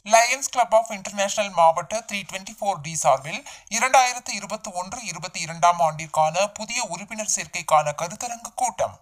Lions club of international மாவட்ட three twenty four D சார்பில் இரண்டாயிரத்து இருபத்தி ஒன்று இருபத்தி இரண்டாம் ஆண்டிற்கான புதிய உறுப்பினர் சேர்க்கைக்கான கருத்தரங்கு கூட்டம்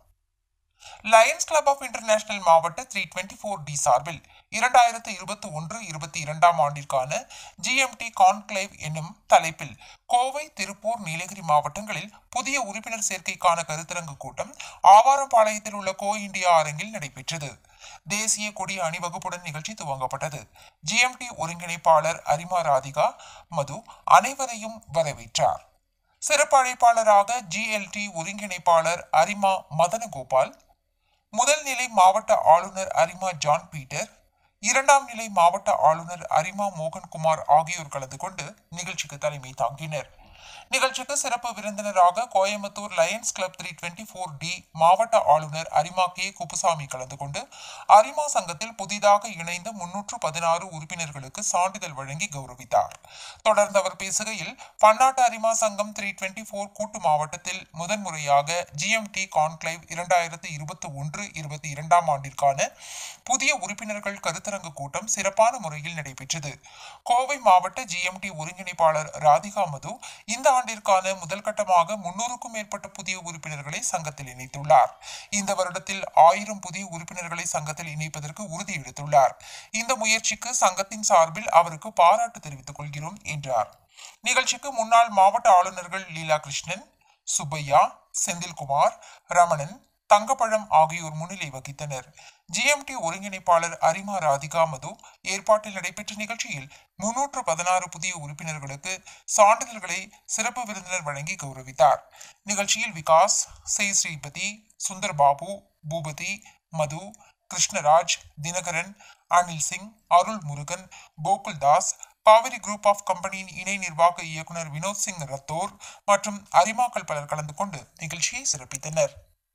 லயன்ஸ் கிளப் ஆஃப் இன்டர்நேஷனல் மாவட்ட த்ரீ டுவெண்ட்டி ஃபோர் டி சார்பில் இரண்டாயிரத்து இருபத்தி ஒன்று இருபத்தி இரண்டாம் ஆண்டிற்கான ஜிஎம்டி கான்க்ளேவ் என்னும் தலைப்பில் கோவை திருப்பூர் நீலகிரி மாவட்டங்களில் புதிய உறுப்பினர் சேர்க்கைக்கான கருத்தரங்கு கூட்டம் ஆவாரம்பாளையத்தில் உள்ள கோ இந்தியா அரங்கில் நடைபெற்றது தேசிய கொடி அணிவகுப்புடன் நிகழ்ச்சி துவங்கப்பட்டது ஜிஎம்டி ஒருங்கிணைப்பாளர் அரிமா ராதிகா மது அனைவரையும் வரவேற்றார் சிறப்பு அழைப்பாளராக ஜிஎல்டி ஒருங்கிணைப்பாளர் அரிமா மதனகோபால் முதல் நிலை மாவட்ட ஆளுநர் அரிமா ஜான் பீட்டர் இரண்டாம் நிலை மாவட்ட ஆளுநர் அரிமா மோகன்குமார் ஆகியோர் கலந்து கொண்டு நிகழ்ச்சிக்கு தலைமை தாங்கினர் நிகழ்ச்சிக்கு சிறப்பு விருந்தினராக Coimbatore lions club three twenty four D மாவட்ட ஆளுநர் அரிமா கே குப்புசாமி கலந்து கொண்டு அரிமா சங்கத்தில் புதிதாக இணைந்த முன்னூற்று பதினாறு உறுப்பினர்களுக்கு சான்றிதழ் வழங்கி கௌரவித்தார் தொடர்ந்து அவர் பேசுகையில் பன்னாட்டு அரிமா சங்கம் த்ரீ டுவெண்ட்டி ஃபோர் கூட்டு மாவட்டத்தில் முதன்முறையாக ஜிஎம்டி கான்க்ளைவ் இரண்டாயிரத்து இருபத்தி ஒன்று இருபத்தி இரண்டாம் ஆண்டிற்கான புதிய உறுப்பினர்கள் கருத்தரங்கு கூட்டம் சிறப்பான முறையில் நடைபெற்றது கோவை மாவட்ட ஜிஎம்டி ஒருங்கிணைப்பாளர் ராதிகா மது இந்த ஆண்டிற்கான முதல் கட்டமாக முன்னூறுக்கும் மேற்பட்ட புதிய உறுப்பினர்களை சங்கத்தில் இணைத்துள்ளார் இந்த வருடத்தில் ஆயிரம் புதிய உறுப்பினர்களை சங்கத்தில் இணைப்பதற்கு உறுதி எடுத்துள்ளார் இந்த முயற்சிக்கு சங்கத்தின் சார்பில் அவருக்கு பாராட்டு தெரிவித்துக் கொள்கிறோம் என்றார் நிகழ்ச்சிக்கு முன்னாள் மாவட்ட ஆளுநர்கள் லீலா கிருஷ்ணன் சுப்பையா செந்தில்குமார் ரமணன் தங்கப்பழம் ஆகியோர் முன்னிலை வகித்தனர் ஜிஎம்டி ஒருங்கிணைப்பாளர் அரிமா ராதிகா மது ஏற்பாட்டில் நடைபெற்ற நிகழ்ச்சியில் முன்னூற்று பதினாறு புதிய உறுப்பினர்களுக்கு சான்றிதழ்களை சிறப்பு விருந்தினர் வழங்கி கௌரவித்தார் நிகழ்ச்சியில் விகாஸ் சே ஸ்ரீபதி சுந்தர் பாபு பூபதி மது கிருஷ்ணராஜ் தினகரன் அனில் சிங் அருள் முருகன் கோகுல் தாஸ் காவிரி குரூப் ஆஃப் கம்பெனியின் இணை நிர்வாக இயக்குனர் வினோத் சிங் ரத்தோர் மற்றும் அரிமாக்கள் பலர் கலந்து கொண்டு நிகழ்ச்சியை சிறப்பித்தனர்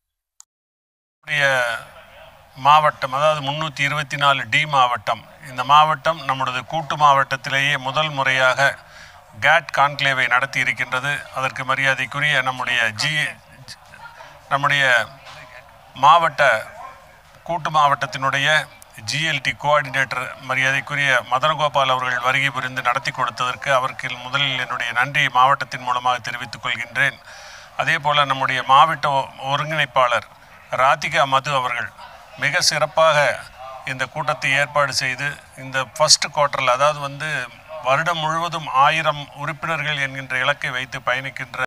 நம்முடைய மாவட்டம் அதாவது முந்நூற்றி இருபத்தி நாலு டி மாவட்டம் இந்த மாவட்டம் நம்முடைய கூட்டு மாவட்டத்திலேயே முதல் முறையாக கேட் கான்க்ளேவை நடத்தி இருக்கின்றது அதற்கு மரியாதைக்குரிய நம்முடைய ஜி நம்முடைய மாவட்ட கூட்டு மாவட்டத்தினுடைய ஜிஎல்டி கோஆர்டினேட்டர் மரியாதைக்குரிய மதனகோபால் அவர்கள் வருகை புரிந்து நடத்தி கொடுத்ததற்கு அவருக்கு முதலில் என்னுடைய நன்றி மாவட்டத்தின் மூலமாக தெரிவித்துக் கொள்கின்றேன் அதே போல் நம்முடைய மாவட்ட ஒ- ஒருங்கிணைப்பாளர் ராதிகா மது அவர்கள் மிக சிறப்பாக இந்த கூட்டத்தை ஏற்பாடு செய்து இந்த ஃபர்ஸ்ட் குவார்ட்டரில் அதாவது வந்து வருடம் முழுவதும் ஆயிரம் உறுப்பினர்கள் என்கின்ற இலக்கை வைத்து பயணிக்கின்ற